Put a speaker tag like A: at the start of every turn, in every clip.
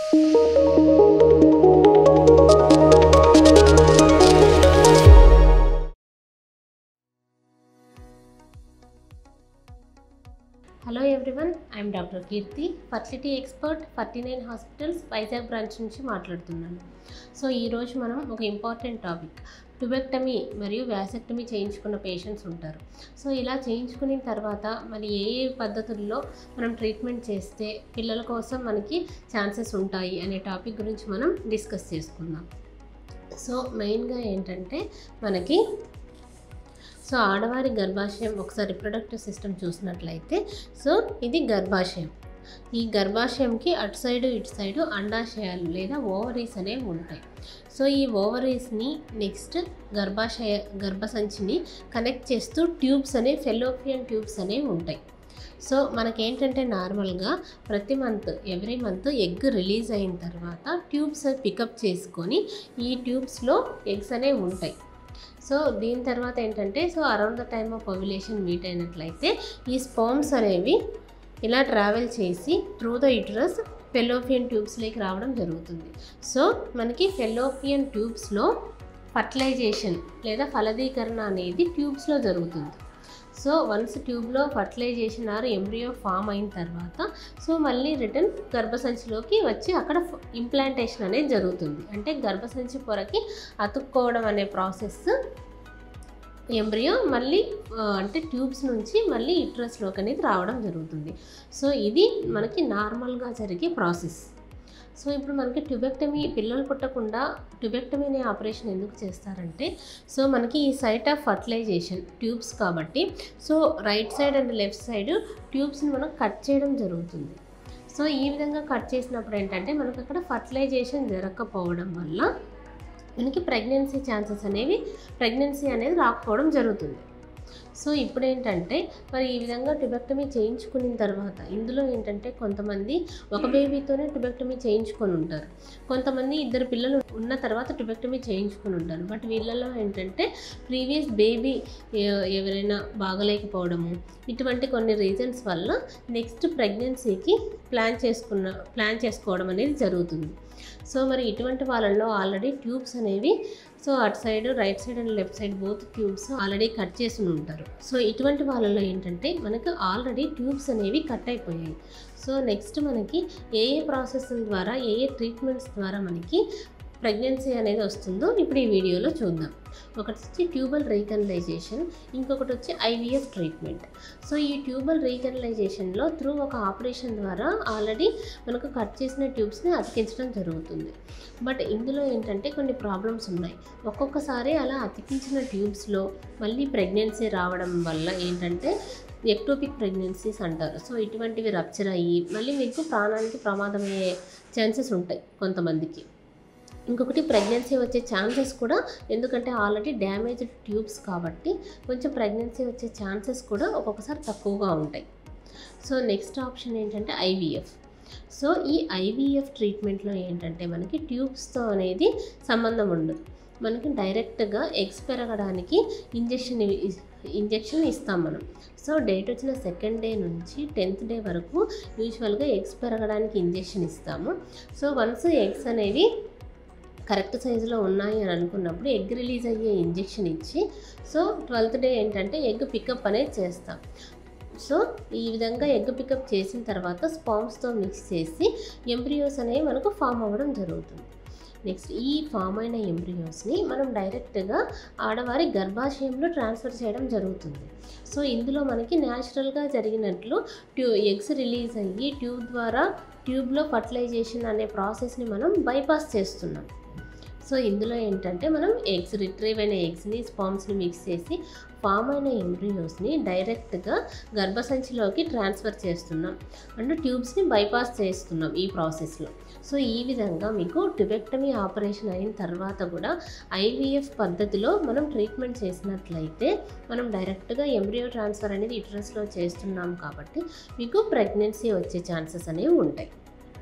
A: hello everyone I'm doctor Keerthi fertility expert forty nine hospitals Vizag branch నుంచి మాట్లాడుతున్నాను so ఈరోజు మనం ఒక ఇంపార్టెంట్ టాపిక్ ట్యుబెక్టమీ మరియు వ్యాసెక్టమీ చేయించుకున్న పేషెంట్స్ ఉంటారు సో ఇలా చేయించుకున్న తర్వాత మరి ఏ ఏ పద్ధతుల్లో మనం ట్రీట్మెంట్ చేస్తే పిల్లల కోసం మనకి ఛాన్సెస్ ఉంటాయి అనే టాపిక్ గురించి మనం డిస్కస్ చేసుకుందాం సో మెయిన్గా ఏంటంటే మనకి సో ఆడవారి గర్భాశయం ఒకసారి రిప్రొడక్టివ్ సిస్టమ్ చూసినట్లయితే సో ఇది గర్భాశయం ఈ గర్భాశయంకి అటు సైడు ఇటు సైడు అండాశయాలు లేదా ఓవరీస్ అనేవి ఉంటాయి సో ఈ ఓవరీస్ని నెక్స్ట్ గర్భాశయ గర్భసంచిని కనెక్ట్ చేస్తూ ట్యూబ్స్ అనేవి ఫెలోపియన్ ట్యూబ్స్ అనేవి ఉంటాయి సో మనకేంటంటే నార్మల్గా ప్రతి month every month egg release అయిన తర్వాత ట్యూబ్స్ పికప్ చేసుకొని ఈ ట్యూబ్స్లో ఎగ్స్ అనేవి ఉంటాయి సో దీని తర్వాత ఏంటంటే so around the time of ovulation meet అయినట్లయితే ఈ స్పోమ్స్ అనేవి ఇలా ట్రావెల్ చేసి త్రూ ద యూటరస్ ఫెలోపియన్ ట్యూబ్స్లోకి రావడం జరుగుతుంది సో మనకి ఫెలోపియన్ ట్యూబ్స్లో ఫర్టిలైజేషన్ లేదా ఫలదీకరణ అనేది ట్యూబ్స్లో జరుగుతుంది సో వన్స్ ట్యూబ్లో ఫర్టిలైజేషన్ ఆర్ ఎంబ్రియో ఫామ్ అయిన తర్వాత సో మళ్ళీ రిటర్న్ గర్భసంచిలోకి వచ్చి అక్కడ ఇంప్లాంటేషన్ అనేది జరుగుతుంది అంటే గర్భసంచి పొరకి అతుక్కోవడం అనే ప్రాసెస్ ఎంబ్రియో మళ్ళీ ఆ, అంటే ట్యూబ్స్ నుంచి మళ్ళీ యూట్రస్లోకి అనేది రావడం జరుగుతుంది సో ఇది మనకి నార్మల్గా జరిగే ప్రాసెస్ సో ఇప్పుడు మనకి ట్యూబెక్టమీ పిల్లలు పుట్టకుండా ట్యూబెక్టమీ అనే ఆపరేషన్ ఎందుకు చేస్తారంటే సో మనకి ఈ సైట్ ఆఫ్ ఫర్టిలైజేషన్ ట్యూబ్స్ కాబట్టి so right side and left side ట్యూబ్స్ని మనం కట్ చేయడం జరుగుతుంది సో ఈ విధంగా కట్ చేసినప్పుడు ఏంటంటే మనకు అక్కడ ఫర్టిలైజేషన్ జరగకపోవడం వల్ల మనకి ప్రెగ్నెన్సీ ఛాన్సెస్ అనేవి ప్రెగ్నెన్సీ అనేది రాకపోవడం జరుగుతుంది సో ఇప్పుడు ఏంటంటే మరి ఈ విధంగా ట్యుబెక్టమీ చేయించుకున్న తర్వాత ఇందులో ఏంటంటే కొంతమంది ఒక బేబీతోనే ట్యుబెక్టమీ చేయించుకొని ఉంటారు కొంతమంది ఇద్దరు పిల్లలు ఉన్న తర్వాత ట్యుబెక్టమీ చేయించుకొని ఉంటారు బట్ వీళ్ళలో ఏంటంటే ప్రీవియస్ బేబీ ఎవరైనా బాగలేకపోవడము ఇటువంటి కొన్ని రీజన్స్ వల్ల నెక్స్ట్ ప్రెగ్నెన్సీకి ప్లాన్ చేసుకున్న ప్లాన్ చేసుకోవడం అనేది జరుగుతుంది సో మరి ఇటువంటి వాళ్ళల్లో ఆల్రెడీ ట్యూబ్స్ అనేవి సో అటు side right side and left side both tubes already cut చేసి ఉంటారు సో ఇటువంటి వాళ్ళలో ఏంటంటే మనకు ఆల్రెడీ ట్యూబ్స్ అనేవి కట్ అయిపోయాయి సో నెక్స్ట్ మనకి ఏ ఏ ప్రాసెస్ ద్వారా ఏ ఏ ట్రీట్మెంట్స్ ద్వారా మనకి ప్రెగ్నెన్సీ అనేది వస్తుందో ఇప్పుడు ఈ వీడియోలో చూద్దాం ఒకటి వచ్చి ట్యూబల్ రీకనలైజేషన్ ఇంకొకటి వచ్చి ఐవీఎఫ్ ట్రీట్మెంట్ సో ఈ ట్యూబల్ రీకనలైజేషన్లో త్రూ ఒక ఆపరేషన్ ద్వారా ఆల్రెడీ మనకు కట్ చేసిన ట్యూబ్స్ని అతికించడం జరుగుతుంది బట్ ఇందులో ఏంటంటే కొన్ని ప్రాబ్లమ్స్ ఉన్నాయి ఒక్కొక్కసారి అలా అతికించిన ట్యూబ్స్లో మళ్ళీ ప్రెగ్నెన్సీ రావడం వల్ల ఏంటంటే ఎక్టోపిక్ ప్రెగ్నెన్సీస్ అంటారు సో ఇటువంటివి రప్చర్ అయ్యి మళ్ళీ మీకు ప్రాణానికి ప్రమాదమయ్యే ఛాన్సెస్ ఉంటాయి కొంతమందికి ఇంకొకటి ప్రెగ్నెన్సీ వచ్చే ఛాన్సెస్ కూడా ఎందుకంటే ఆల్రెడీ డ్యామేజ్డ్ ట్యూబ్స్ కాబట్టి కొంచెం ప్రెగ్నెన్సీ వచ్చే ఛాన్సెస్ కూడా ఒక్కొక్కసారి తక్కువగా ఉంటాయి సో నెక్స్ట్ ఆప్షన్ ఏంటంటే ఐవీఎఫ్ సో ఈ ఐవీఎఫ్ ట్రీట్మెంట్లో ఏంటంటే మనకి ట్యూబ్స్తో అనేది సంబంధం ఉండదు మనకి డైరెక్ట్గా ఎగ్స్ పెరగడానికి ఇంజెక్షన్ ఇంజెక్షన్ ఇస్తాం మనం సో డేట్ వచ్చిన సెకండ్ డే నుంచి టెన్త్ డే వరకు యూజువల్గా ఎగ్స్ పెరగడానికి ఇంజెక్షన్ ఇస్తాము సో వన్స్ ఎగ్స్ అనేవి కరెక్ట్ సైజులో ఉన్నాయి అని అనుకున్నప్పుడు ఎగ్ రిలీజ్ అయ్యే ఇంజెక్షన్ ఇచ్చి సో ట్వెల్త్ డే ఏంటంటే ఎగ్ పికప్ అనేది చేస్తాం సో ఈ విధంగా ఎగ్ పికప్ చేసిన తర్వాత స్పామ్స్తో మిక్స్ చేసి ఎంబ్రియోస్ అనేవి మనకు ఫామ్ అవ్వడం జరుగుతుంది నెక్స్ట్ ఈ ఫామ్ అయిన ఎంబ్రియోస్ని మనం డైరెక్ట్గా ఆడవారి గర్భాశయంలో ట్రాన్స్ఫర్ చేయడం జరుగుతుంది సో ఇందులో మనకి న్యాచురల్గా జరిగినట్లు ట్యూ ఎగ్స్ రిలీజ్ అయ్యి ట్యూబ్ ద్వారా ట్యూబ్లో ఫర్టిలైజేషన్ అనే ప్రాసెస్ని మనం బైపాస్ చేస్తున్నాం సో ఇందులో ఏంటంటే మనం ఎగ్స్ రిట్రీవ్ అయిన ఎగ్స్ని స్పామ్స్ని మిక్స్ చేసి ఫామ్ అయిన ఎంబ్రియోస్ని డైరెక్ట్గా గర్భసంచిలోకి ట్రాన్స్ఫర్ చేస్తున్నాం అండ్ ట్యూబ్స్ని బైపాస్ చేస్తున్నాం ఈ ప్రాసెస్లో సో ఈ విధంగా మీకు ట్యుబెక్టమీ ఆపరేషన్ అయిన తర్వాత కూడా ఐవీఎఫ్ పద్ధతిలో మనం ట్రీట్మెంట్ చేసినట్లయితే మనం డైరెక్ట్గా ఎంబ్రియో ట్రాన్స్ఫర్ అనేది ఇటరస్లో చేస్తున్నాం కాబట్టి మీకు ప్రెగ్నెన్సీ వచ్చే ఛాన్సెస్ అనేవి ఉంటాయి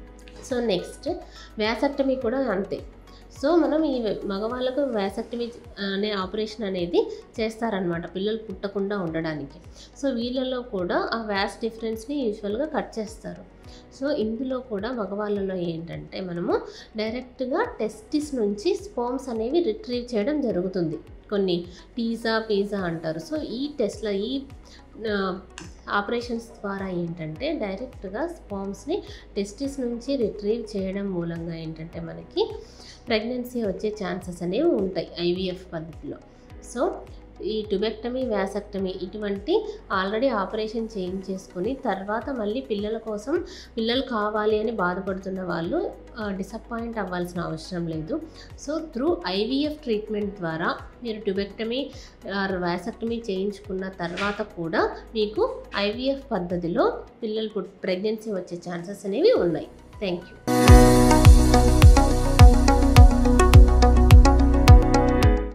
A: సో నెక్స్ట్ వ్యాసక్టమీ కూడా అంతే సో మనం ఈ మగవాళ్ళకు వ్యాసక్టమీ అనే ఆపరేషన్ అనేది చేస్తారనమాట పిల్లలు పుట్టకుండా ఉండడానికి సో వీళ్ళలో కూడా ఆ వ్యాస్ డిఫరెన్స్ని యూజువల్గా కట్ చేస్తారు సో ఇందులో కూడా మగవాళ్ళలో ఏంటంటే మనము డైరెక్ట్గా టెస్టిస్ నుంచి స్పోమ్స్ అనేవి రిట్రీవ్ చేయడం జరుగుతుంది కొన్ని పిజ్జా పిజ్జా అంటారు సో ఈ టెస్ట్లో ఈ ఆపరేషన్స్ ద్వారా ఏంటంటే డైరెక్ట్గా స్పామ్స్ని టెస్టిస్ నుంచి రిట్రీవ్ చేయడం మూలంగా ఏంటంటే మనకి ప్రెగ్నెన్సీ వచ్చే ఛాన్సెస్ అనేవి ఉంటాయి ఐవీఎఫ్ పద్ధతిలో సో ఈ ట్యుబెక్టమీ వ్యాసక్టమీ ఇటువంటి ఆల్రెడీ ఆపరేషన్ చేయించేసుకొని తర్వాత మళ్ళీ పిల్లల కోసం పిల్లలు కావాలి అని బాధపడుతున్న వాళ్ళు డిసప్పాయింట్ అవ్వాల్సిన అవసరం లేదు సో త్రూ ఐవీఎఫ్ ట్రీట్మెంట్ ద్వారా మీరు ట్యుబెక్టమీ వ్యాసక్టమీ చేయించుకున్న తర్వాత కూడా మీకు ఐవీఎఫ్ పద్ధతిలో పిల్లలు పుట్ ప్రెగ్నెన్సీ వచ్చే ఛాన్సెస్ అనేవి ఉన్నాయి థ్యాంక్ యూ